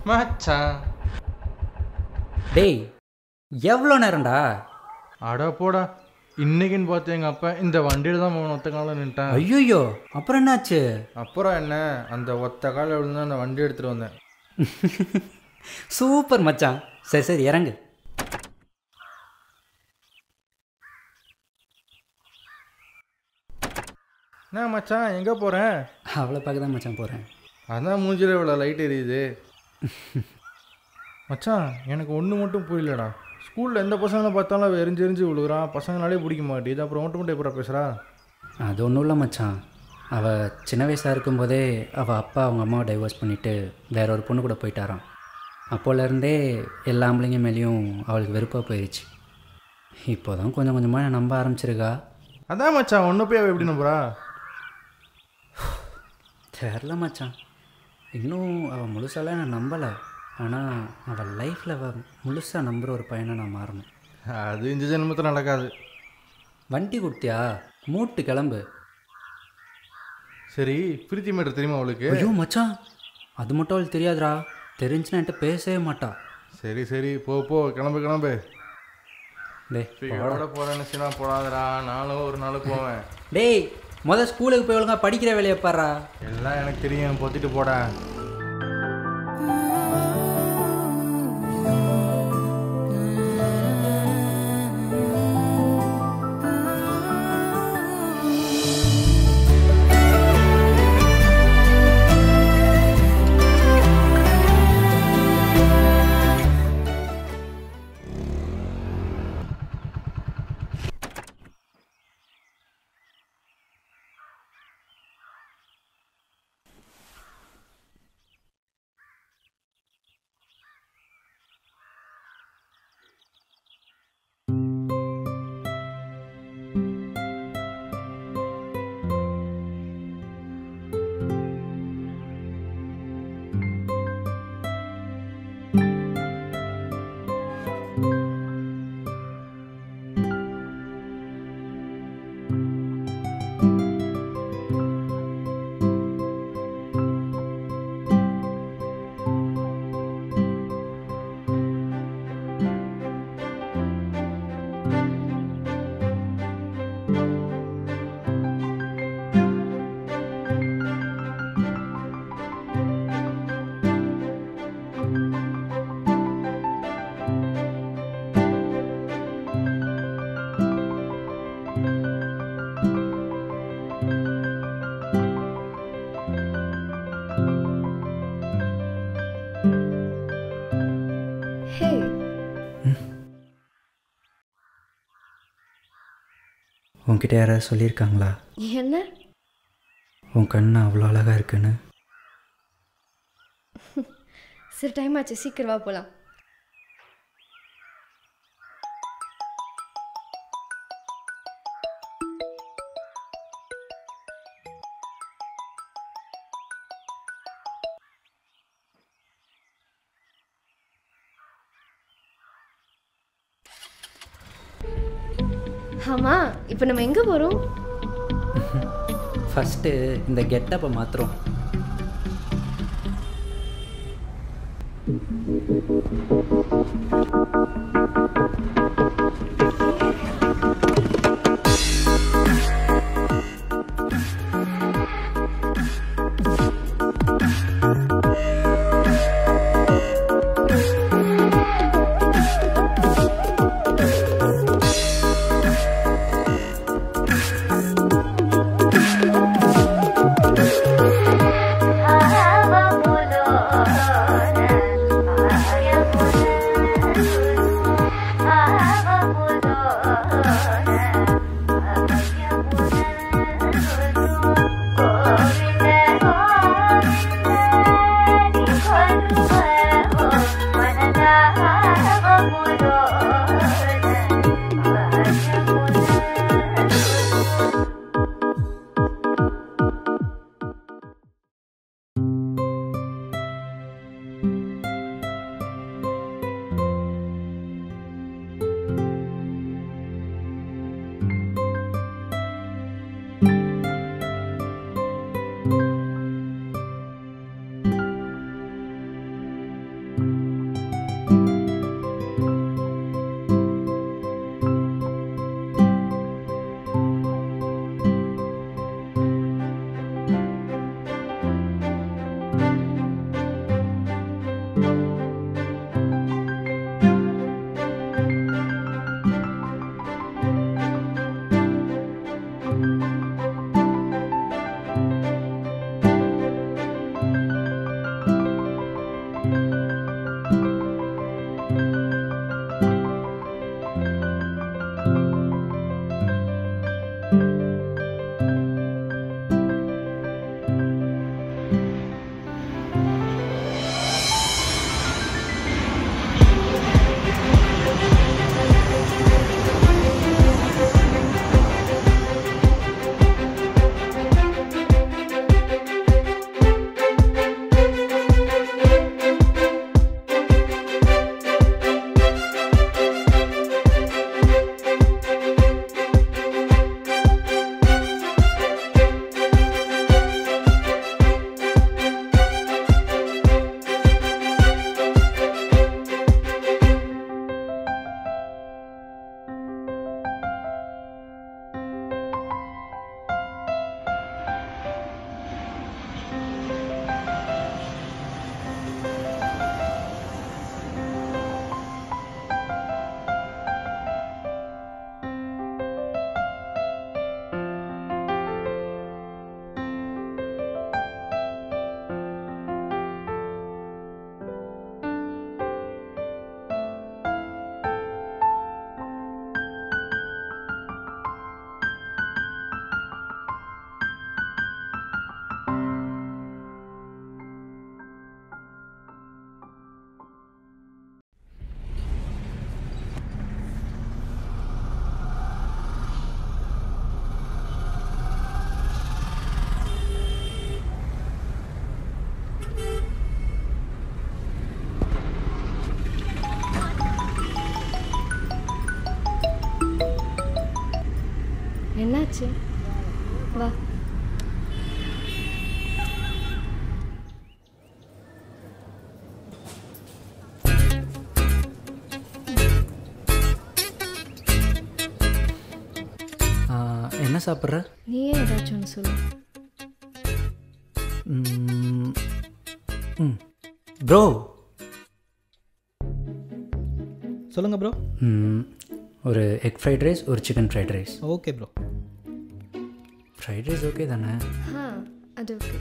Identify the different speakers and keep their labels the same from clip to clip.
Speaker 1: மச்சான்
Speaker 2: டேய் எவ்வளோ நேரம்டா
Speaker 1: அட போடா இன்னைக்குன்னு பார்த்து எங்கள் அப்பா இந்த வண்டியில் தான் போகணும் ஒத்த காலம் நின்ட்டான்
Speaker 2: ஐயோ அப்புறம் என்னாச்சு
Speaker 1: அப்புறம் என்ன அந்த ஒத்த காலில் விழுந்து அந்த வண்டி எடுத்துகிட்டு வந்தேன்
Speaker 2: சூப்பர் மச்சான் சரி சரி இறங்கு
Speaker 1: என்ன மச்சான் எங்கே போகிறேன்
Speaker 2: அவளை பார்க்க தான் மச்சான் போகிறேன்
Speaker 1: அதான் மூஞ்சில இவ்வளோ லைட் எரியுது மச்சான் எனக்கு ஒன்று மட்டும் புரியலடா ஸ்கூலில் எந்த பசங்களை பார்த்தாலும் அவ எரிஞ்சு எரிஞ்சு விழுகிறான் பசங்களாலே பிடிக்க மாட்டேது அப்புறம் மட்டும் மட்டும் எப்படா பேசுகிறா
Speaker 2: அது ஒன்றும் இல்லை மச்சான் அவள் சின்ன வயசாக இருக்கும்போதே அவள் அப்பா அவங்க அம்மாவை டைவர்ஸ் பண்ணிவிட்டு வேற ஒரு பொண்ணு கூட போயிட்டாராம் அப்போலேருந்தே எல்லா ஆம்பளைங்க மேலேயும் அவளுக்கு வெறுப்பாக போயிடுச்சு இப்போ தான் கொஞ்சம் கொஞ்சமாக நம்ப ஆரம்பிச்சிருக்கா
Speaker 1: அதான் மச்சான் ஒன்று போய் அவ எப்படி நம்புறா
Speaker 2: தெரில மச்சான் இன்னும் அவள் முழுசாலாம் நான் நம்பலை ஆனால் அவள் லைஃப்பில் அவள் முழுசாக நம்புகிற ஒரு பையனை நான் மாறணும்
Speaker 1: அது இந்த ஜென்மத்தில் நடக்காது
Speaker 2: வண்டி கொடுத்தியா மூட்டு கிளம்பு
Speaker 1: சரி பிரீத்தி மேட்டர் தெரியுமா அவளுக்கு
Speaker 2: ஐயோ மச்சான் அது மட்டும் அவளுக்கு தெரியாதுடா தெரிஞ்சுன்னா என்கிட்ட பேசவே மாட்டா
Speaker 1: சரி சரி போ போ கிளம்பு கிளம்பு
Speaker 2: டேய்
Speaker 1: எவ்வளோ போகிறேன்னு சினா போடாதடா நானும் ஒரு நாள் போவேன்
Speaker 2: டேய் முத ஸ்கூலுக்கு போய் ஒழுங்கா படிக்கிற வேலையை பாடுறா
Speaker 1: எல்லாம் எனக்கு தெரியும் பொத்திட்டு போடா
Speaker 3: ஹே
Speaker 2: உன்கிட்ட யாராவது சொல்லியிருக்காங்களா
Speaker 3: என்ன
Speaker 2: உன் கண்ணு அவ்வளோ அழகாக இருக்குன்னு
Speaker 3: சரி டைம் ஆச்சு சீக்கிரம் வா போகலாம் ஆமாம் இப்போ நம்ம எங்கே போகிறோம்
Speaker 2: ஃபஸ்ட்டு இந்த கெட்டப்பை மாத்திரம்
Speaker 3: என்னாச்சு வா
Speaker 2: ஆ, என்ன சாப்பிட்ற
Speaker 3: நீயே ஏதாச்சும் ஒன்று சொல்லு
Speaker 2: ம் ம் ப்ரோ
Speaker 4: சொல்லுங்கள் ப்ரோ
Speaker 2: ம், ஒரு எக் ஃப்ரைட் ரைஸ் ஒரு chicken fried rice
Speaker 4: okay bro
Speaker 2: fried rice okay தானே
Speaker 3: ஆ அது ஓகே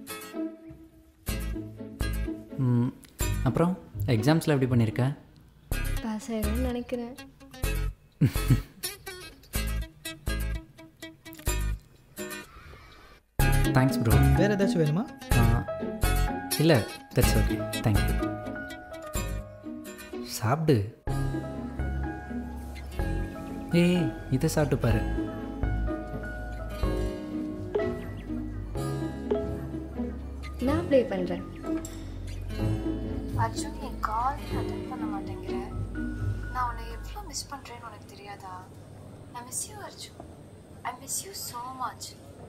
Speaker 2: ம், அப்புறம் எக்ஸாம்ஸில் எப்படி பண்ணியிருக்க
Speaker 3: பாஸ் ஆயிடும்னு நினைக்கிறேன்
Speaker 2: தேங்க்ஸ் ப்ரோ
Speaker 4: வேறு ஏதாச்சும் வேணுமா
Speaker 2: இல்லை தட்ஸ் ஓகே தேங்க்யூ சாப்பிடு ஏய் இதை சாப்பிட்டு பாரு
Speaker 3: நான் ப்ளே பண்ணுறேன்
Speaker 5: அர்ஜுன் என் கால் அட்டன் பண்ண மாட்டேங்கிற நான் உன்னை எவ்வளோ மிஸ் பண்ணுறேன்னு உனக்கு தெரியாதா I miss you Arjun I miss you so much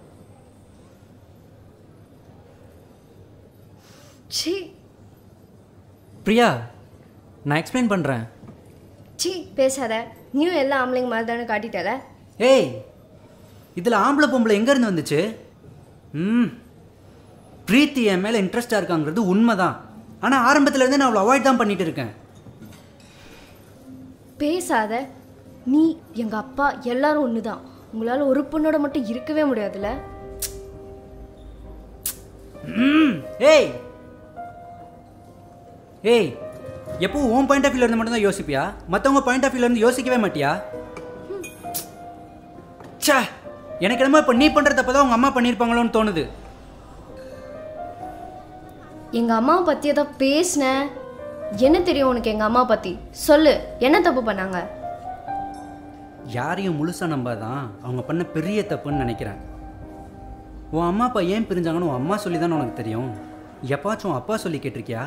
Speaker 3: சி
Speaker 2: பிரியா நான் எக்ஸ்பிளைன் பண்ணுறேன்
Speaker 3: சி பேசாத நீயும் எல்லா ஆம்பளைங்க மாதிரி தானே காட்டிட்டல
Speaker 2: ஏய் இதில் ஆம்பளை பொம்பளை எங்கேருந்து வந்துச்சு ம் பிரீத்தி என் மேலே இன்ட்ரெஸ்டாக இருக்காங்கிறது உண்மைதான் ஆனால் ஆரம்பத்துலேருந்தே நான் அவளை அவாய்ட் தான் பண்ணிட்டு இருக்கேன்
Speaker 3: பேசாத நீ எங்கள் அப்பா எல்லாரும் ஒன்று தான் உங்களால் ஒரு பொண்ணோட மட்டும் இருக்கவே முடியாதுல்ல
Speaker 2: ம் ஏய் ஏய் எப்போ உன் பாயிண்ட் ஆஃப் இருந்து மட்டும் தான் யோசிப்பியா மற்றவங்க பாயிண்ட் ஆஃப் இருந்து யோசிக்கவே மாட்டியா ச்சே எனக்கு என்னமோ இப்போ நீ பண்ணுற தப்பு தான் உங்கள் அம்மா பண்ணியிருப்பாங்களோன்னு தோணுது
Speaker 3: எங்கள் அம்மாவை பற்றி ஏதோ பேசினேன் என்ன தெரியும் உனக்கு எங்கள் அம்மா பற்றி சொல்லு என்ன தப்பு பண்ணாங்க
Speaker 2: யாரையும் முழுசாக நம்பாதான் அவங்க பண்ண பெரிய தப்புன்னு நினைக்கிறேன் உன் அம்மா அப்பா ஏன் பிரிஞ்சாங்கன்னு உன் அம்மா சொல்லி தானே உனக்கு தெரியும் எப்பாச்சும் உன் அப்பா சொல்லி கேட்டிருக்கியா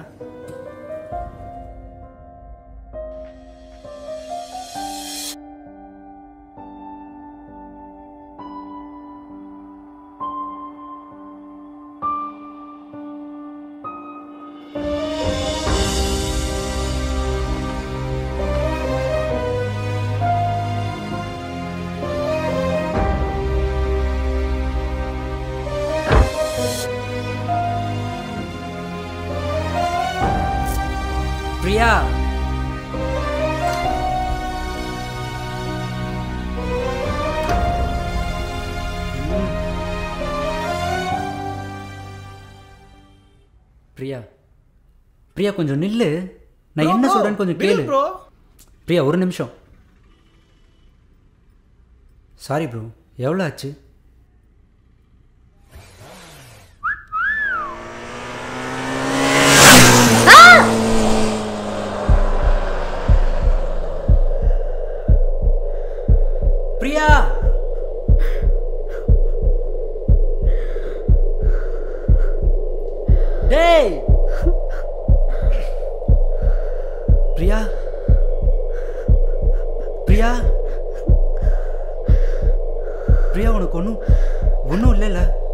Speaker 2: பிரியா ம். பிரியா பிரியா கொஞ்சம் நில்லு நான் என்ன சொல்றேன்னு கொஞ்சம் கேளு
Speaker 4: ப்ரோ
Speaker 2: பிரியா ஒரு நிமிஷம் சாரி ப்ரோ எவ்வளோ ஆச்சு பிரியா டேய் பிரியா பிரியா பிரியா உனக்கு ஒன்றும் ஒன்றும் இல்லைல்ல